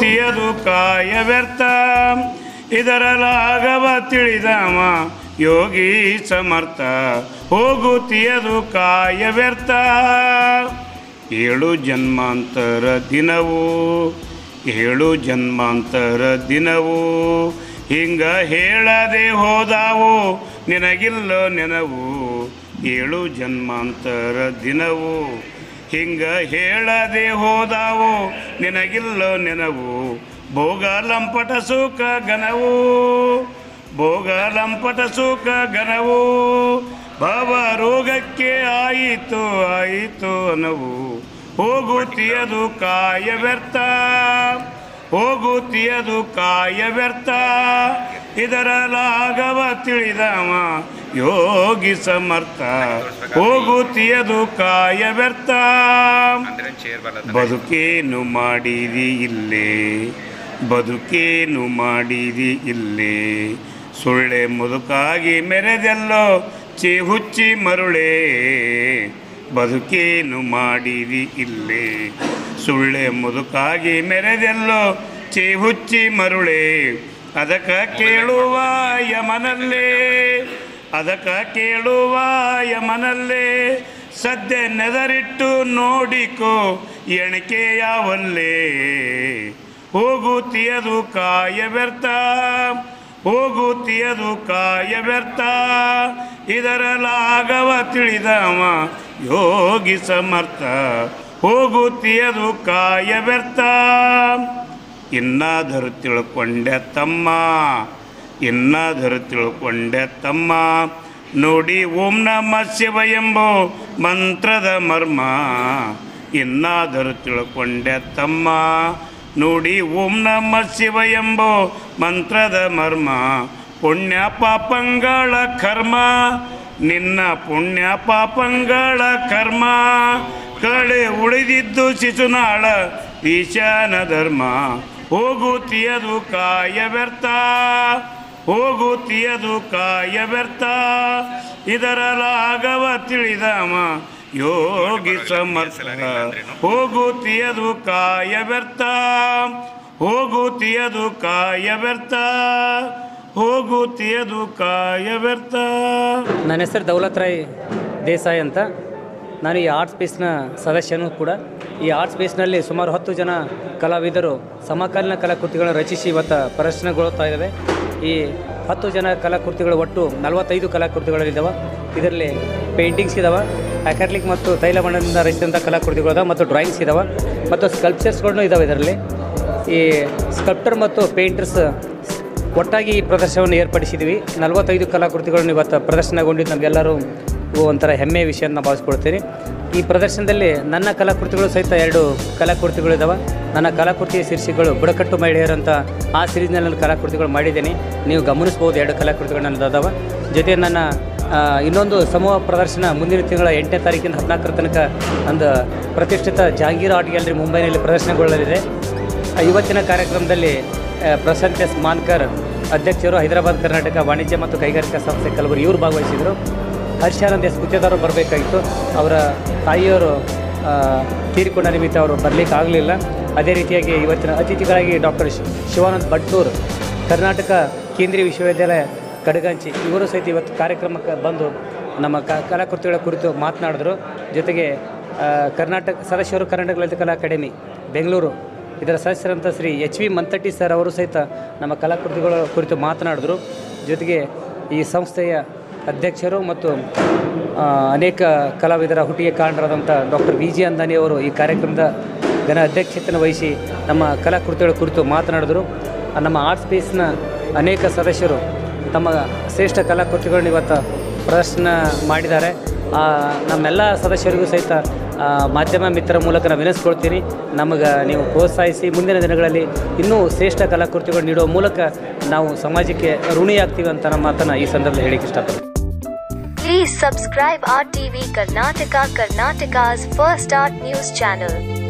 ತಿಯದು ಕಾಯ ವ್ಯರ್ಥ ಇದರ ಲಾಘವ ತಿಳಿದವ ಯೋಗಿ ಸಮರ್ಥ ಹೋಗು ತಿಯದು ಕಾಯ ವ್ಯರ್ಥ ಏಳು ಜನ್ಮಾಂತರ ದಿನವೂ ಏಳು ಜನ್ಮಾಂತರ ದಿನವೂ ಹಿಂಗ ಹೇಳದೆ ಹೋದಾವು ನಿನಗಿಲ್ಲೋ ನೆನವು ಏಳು ಜನ್ಮಾಂತರ ದಿನವು ಹಿಂಗ ಹೇಳದೆ ಹೋದಾವು ನಿನಗಿಲ್ಲೋ ನೆನವು ಭೋಗ ಲಂಪಟ ಸುಖ ಘನವು ಭೋಗ ಲಂಪಟ ಸುಖ ಘನವು ಭವ ರೋಗಕ್ಕೆ ಆಯಿತು ಆಯಿತು ಅನವು ಹೋಗುತ್ತಿಯದು ಕಾಯ ವ್ಯರ್ಥ ಹೋಗುತ್ತಿಯದು ಕಾಯ ವ್ಯರ್ಥ ಇದರ ಲಾಘವ ತಿಳಿದವ ಯೋಗಿ ಸಮರ್ಥ ಹೋಗುತ್ತಿಯದು ಕಾಯ ವ್ಯರ್ಥ ಅಂದ್ರೆ ಚೇರ್ ಬರಲ್ಲ ಬದುಕೇನು ಮಾಡಿದಿ ಇಲ್ಲೇ ಬದುಕೇನು ಮಾಡಿದಿ ಇಲ್ಲೇ ಸುಳ್ಳೆ ಮುದುಕಾಗಿ ಮೆರೆದೆಲ್ಲೋ ಚಿ ಹುಚ್ಚಿ ಮರುಳೇ ಬದುಕೇನು ಮಾಡಿದಿ ಇಲ್ಲೇ ಸುಳ್ಳೆ ಮುದುಕಾಗಿ ಮೆರೆದೆಲ್ಲೋ ಚಿ ಹುಚ್ಚಿ ಮರುಳೇ ಅದಕ್ಕ ಕೇಳುವ ಯಮನಲ್ಲೇ ಅದಕ್ಕ ಕೇಳುವ ಯಮನಲ್ಲೇ ಸದ್ಯ ನೆದರಿಟ್ಟು ನೋಡಿಕೋ ಎಣಿಕೆ ಯಾವಲ್ಲೇ ಹೋಗುತ್ತಿಯದು ಕಾಯ ವ್ಯರ್ಥ ಹೋಗುತ್ತಿಯದು ಕಾಯ ವ್ಯರ್ಥ ಇದರ ಲಾಘವ ತಿಳಿದವ ಯೋಗಿ ಸಮರ್ಥ ಹೋಗುತ್ತಿಯದು ಕಾಯ ವ್ಯರ್ಥ ಇನ್ನಾದರೂ ತಿಳ್ಕೊಂಡೆ ತಮ್ಮ ಇನ್ನಾದರೂ ತಿಳ್ಕೊಂಡೆ ತಮ್ಮ ನೋಡಿ ಓಂ ನಮ ಶಿವ ಎಂಬೋ ಮಂತ್ರದ ಮರ್ಮ ಇನ್ನಾದರೂ ತಿಳ್ಕೊಂಡೆ ತಮ್ಮ ನೋಡಿ ಓಂ ನಮ ಶಿವ ಎಂಬೋ ಮಂತ್ರದ ಮರ್ಮ ಪುಣ್ಯ ಪಾಪಂಗಳ ಕರ್ಮ ನಿನ್ನ ಪುಣ್ಯ ಪಾಪಂಗಳ ಕರ್ಮ ಕಳೆ ಉಳಿದಿದ್ದು ಶಿಶುನಾಳ ಈಶಾನ ಧರ್ಮ ಹೋಗುತ್ತಿಯದು ಕಾಯ ವ್ಯರ್ಥ ಹೋಗುತ್ತಿಯದು ಕಾಯ ವ್ಯರ್ಥ ಇದರ ಲಾಘವ ತಿಳಿದವ ಯೋಗಿ ಸಮರ್ಥ ಹೋಗುತ್ತಿಯದು ಕಾಯ ವ್ಯರ್ಥ ಹೋಗುತ್ತಿಯದು ಕಾಯ ವ್ಯರ್ಥ ಹೋಗುತ್ತಿಯದು ಕಾಯ ವ್ಯರ್ಥ ನನ್ನ ಹೆಸರು ದೌಲತ್ ರಾಯ್ ದೇಸಾಯಿ ಅಂತ ನಾನು ಈ ಆರ್ಟ್ ಸ್ಪೇಸ್ನ ಸದಸ್ಯನೂ ಕೂಡ ಈ ಆರ್ಟ್ ಸ್ಪೇಸ್ನಲ್ಲಿ ಸುಮಾರು ಹತ್ತು ಜನ ಕಲಾವಿದರು ಸಮಕಾಲೀನ ಕಲಾಕೃತಿಗಳನ್ನು ರಚಿಸಿ ಇವತ್ತು ಪ್ರದರ್ಶನಗೊಳ್ಳುತ್ತಾ ಇದ್ದಾವೆ ಈ ಹತ್ತು ಜನ ಕಲಾಕೃತಿಗಳು ಒಟ್ಟು ನಲವತ್ತೈದು ಕಲಾಕೃತಿಗಳಿದ್ದಾವೆ ಇದರಲ್ಲಿ ಪೇಂಟಿಂಗ್ಸ್ ಇದಾವೆ ಅಕ್ಯಾಟ್ಲಿಕ್ ಮತ್ತು ತೈಲ ಬಣ್ಣದಿಂದ ರಚಿಸಿದಂಥ ಕಲಾಕೃತಿಗಳು ಇದಾವೆ ಮತ್ತು ಡ್ರಾಯಿಂಗ್ಸ್ ಇದಾವೆ ಮತ್ತು ಸ್ಕಲ್ಪ್ಚರ್ಸ್ಗಳನ್ನೂ ಇದಾವೆ ಇದರಲ್ಲಿ ಈ ಸ್ಕಲ್ಪ್ಟರ್ ಮತ್ತು ಪೇಂಟರ್ಸ್ ಒಟ್ಟಾಗಿ ಈ ಪ್ರದರ್ಶನವನ್ನು ಏರ್ಪಡಿಸಿದ್ವಿ ನಲವತ್ತೈದು ಕಲಾಕೃತಿಗಳನ್ನು ಇವತ್ತು ಪ್ರದರ್ಶನಗೊಂಡಿದ್ದು ನಮಗೆಲ್ಲರೂ ಇವು ಒಂಥರ ಹೆಮ್ಮೆಯ ವಿಷಯ ಅಂತ ಭಾವಿಸ್ಕೊಳ್ತೀನಿ ಈ ಪ್ರದರ್ಶನದಲ್ಲಿ ನನ್ನ ಕಲಾಕೃತಿಗಳು ಸಹಿತ ಎರಡು ಕಲಾಕೃತಿಗಳು ಇದ್ದಾವೆ ನನ್ನ ಕಲಾಕೃತಿಯ ಶೀರ್ಷಿಕೆಗಳು ಬುಡಕಟ್ಟು ಮಹಿಳೆಯರಂತ ಆ ಸಿರೀಸ್ನಲ್ಲಿ ನನ್ನ ಕಲಾಕೃತಿಗಳು ಮಾಡಿದ್ದೀನಿ ನೀವು ಗಮನಿಸ್ಬೋದು ಎರಡು ಕಲಾಕೃತಿಗಳು ನನ್ನದು ಅದಾವೆ ಜೊತೆ ನನ್ನ ಆ, ಇನ್ನೊಂದು ಸಮೂಹ ಪ್ರದರ್ಶನ ಮುಂದಿನ ತಿಂಗಳ ಎಂಟನೇ ತಾರೀಕಿಂದ ಹದಿನಾಲ್ಕರ ತನಕ ಒಂದು ಪ್ರತಿಷ್ಠಿತ ಜಹಾಂಗೀರ್ ಆರ್ಟ್ ಗ್ಯಾಲರಿ ಮುಂಬೈನಲ್ಲಿ ಪ್ರದರ್ಶನಗೊಳ್ಳಲಿದೆ ಇವತ್ತಿನ ಕಾರ್ಯಕ್ರಮದಲ್ಲಿ ಆ, ಪ್ರಶಾಂತ್ ಎಸ್ ಮಾನ್ಕರ್ ಅಧ್ಯಕ್ಷರು ಹೈದರಾಬಾದ್ ಕರ್ನಾಟಕ ವಾಣಿಜ್ಯ ಮತ್ತು ಕೈಗಾರಿಕಾ ಸಂಸ್ಥೆ ಕಲಬುರಗಿ ಇವರು ಭಾಗವಹಿಸಿದರು ಹರ್ಷಾನಂದ್ ಎಸ್ ಗುತ್ತೇದಾರರು ಬರಬೇಕಾಗಿತ್ತು ಅವರ ತಾಯಿಯವರು ಆ, ತೀರಿಕೊಂಡ ನಿಮಿತ್ತ ಅವರು ಬರಲಿಕ್ಕೆ ಆಗಲಿಲ್ಲ ಅದೇ ರೀತಿಯಾಗಿ ಇವತ್ತಿನ ಅತಿಥಿಗಳಾಗಿ ಡಾಕ್ಟರ್ ಶಿವಾನಂದ್ ಭಟ್ನೂರ್ ಕರ್ನಾಟಕ ಕೇಂದ್ರೀಯ ವಿಶ್ವವಿದ್ಯಾಲಯ ಕಡಗಂಚಿ ಇವರು ಸಹಿತ ಇವತ್ತು ಕಾರ್ಯಕ್ರಮಕ್ಕೆ ಬಂದು ನಮ್ಮ ಕ ಕಲಾಕೃತಿಗಳ ಕುರಿತು ಮಾತನಾಡಿದ್ರು ಜೊತೆಗೆ ಆ, ಕರ್ನಾಟಕ ಸದಸ್ಯರು ಕರ್ನಾಟಕ ಲಲಿತ ಕಲಾ ಅಕಾಡೆಮಿ ಬೆಂಗಳೂರು ಇದರ ಸದಸ್ಯರಂತ Shri H V Mantatti sir ಅವರು ಸಹಿತ ನಮ್ಮ ಕಲಾಕೃತಿಗಳ ಕುರಿತು ಮಾತನಾಡಿದ್ರು ಜೊತೆಗೆ ಈ ಸಂಸ್ಥೆಯ ಅಧ್ಯಕ್ಷರು ಮತ್ತು ಆ, ಅನೇಕ ಕಲಾವಿದರ ಹುಟ್ಟಿಗೆ ಕಾರಣರಾದಂಥ ಡಾಕ್ಟರ್ ವಿ ಜಿ ಅಂದಾನಿ ಅವರು ಈ ಕಾರ್ಯಕ್ರಮದ ಘನ ಅಧ್ಯಕ್ಷತೆಯನ್ನು ವಹಿಸಿ ನಮ್ಮ ಕಲಾಕೃತಿಗಳ ಕುರಿತು ಮಾತನಾಡಿದರು ಆ, ನಮ್ಮ ಆರ್ಟ್ ಸ್ಪೇಸ್ನ ಅನೇಕ ಸದಸ್ಯರು ತಮ್ಮ ಶ್ರೇಷ್ಠ ಕಲಾಕೃತಿಗಳನ್ನ ಇವತ್ತು ಪ್ರದರ್ಶನ ಮಾಡಿದ್ದಾರೆ ಆ, ನಮ್ಮೆಲ್ಲ ಸದಸ್ಯರಿಗೂ ಸಹಿತ ಆ, ಮಾಧ್ಯಮ ಮಿತ್ರರ ಮೂಲಕ ನಾನು ವಿನಿಸ್ಕೊಳ್ತೀನಿ ನಮಗೆ ನೀವು ಪ್ರೋತ್ಸಾಹಿಸಿ ಮುಂದಿನ ದಿನಗಳಲ್ಲಿ ಇನ್ನೂ ಶ್ರೇಷ್ಠ ಕಲಾಕೃತಿಗಳು ನೀಡುವ ಮೂಲಕ ನಾವು ಸಮಾಜಕ್ಕೆ ಋಣಿಯಾಗ್ತೀವಿ ಅಂತ ನಮ್ಮ ಮಾತನ್ನು ಈ ಸಂದರ್ಭದಲ್ಲಿ ಹೇಳಿಕ್ಕೆ ಇಷ್ಟಪಡ್ತೀನಿ Please subscribe our TV Karnataka Karnataka's first art news channel.